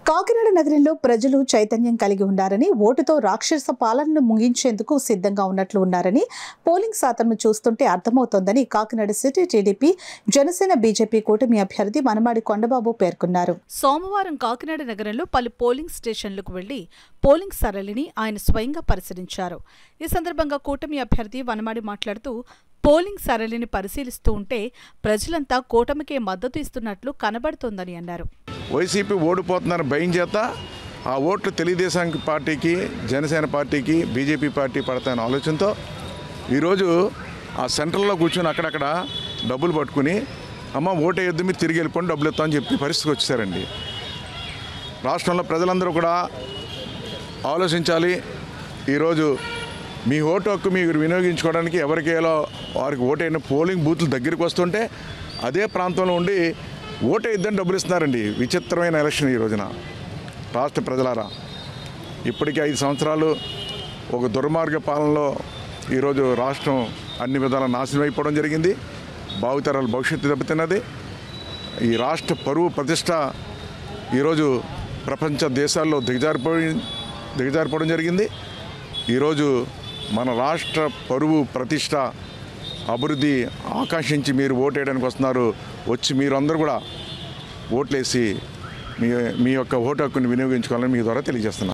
కాకినాడ నగరంలో ప్రజలు చైతన్యం కలిగి ఉన్నారని ఓటుతో రాక్షస పాలనను ముగించేందుకు సిద్ధంగా ఉన్నట్లు ఉన్నారని పోలింగ్ శాతంను చూస్తుంటే అర్థమవుతోందని Kakinada city TDP Janasena BJP కూటమి అభ్యర్థి మనమాడి కొండబాబు పేర్కొన్నారు సోమవారం కాకినాడ నగరంలో పలు పోలింగ్ స్టేషన్లకు వెళ్లి పోలింగ్ సరళిని ఆయన స్వయంగా పరిశీలించారు ఈ సందర్భంగా కూటమి అభ్యర్థి వనమాడి మాట్లాడుతూ పోలింగ్ సరళిని పరిశీలిస్తూ ఉంటే ప్రజలంతా కూటమికే మద్దతు ఇస్తున్నట్లు కనబడుతోందని అన్నారు వైసీపీ ఓడిపోతుందని భయం చేత ఆ ఓట్లు తెలుగుదేశం పార్టీకి జనసేన పార్టీకి బీజేపీ పార్టీ పడతాయన్న ఆలోచనతో ఈరోజు ఆ సెంట్రల్లో కూర్చొని అక్కడక్కడ డబ్బులు పట్టుకుని అమ్మ ఓటు వేయొద్దు మీరు తిరిగి వెళ్ళిపోండి డబ్బులు ఇస్తామని చెప్పి పరిస్థితికి వచ్చేసారండి రాష్ట్రంలో ప్రజలందరూ కూడా ఆలోచించాలి ఈరోజు మీ ఓటు హక్కు మీరు వినియోగించుకోవడానికి ఎవరికి వేయాలో వారికి ఓటైన పోలింగ్ బూత్లు దగ్గరికి వస్తుంటే అదే ప్రాంతంలో ఉండి ఓటు ఇద్దని డబ్బులు ఇస్తున్నారండి విచిత్రమైన ఎలక్షన్ ఈ రోజున రాష్ట్ర ప్రజలారా ఇప్పటికీ ఐదు సంవత్సరాలు ఒక దుర్మార్గ పాలనలో ఈరోజు రాష్ట్రం అన్ని విధాల నాశనం అయిపోవడం జరిగింది భావితరాల భవిష్యత్తు దెబ్బతిన్నది ఈ రాష్ట్ర పరువు ప్రతిష్ట ఈరోజు ప్రపంచ దేశాల్లో దిగజారిపోయి దిగజారిపోవడం జరిగింది ఈరోజు మన రాష్ట్ర పరువు ప్రతిష్ట అభివృద్ధి ఆకాంక్షించి మీరు ఓటేయడానికి వస్తున్నారు వచ్చి మీరందరూ కూడా ఓట్లేసి మీ మీ యొక్క ఓటు హక్కుని వినియోగించుకోవాలని మీ ద్వారా తెలియజేస్తున్నాను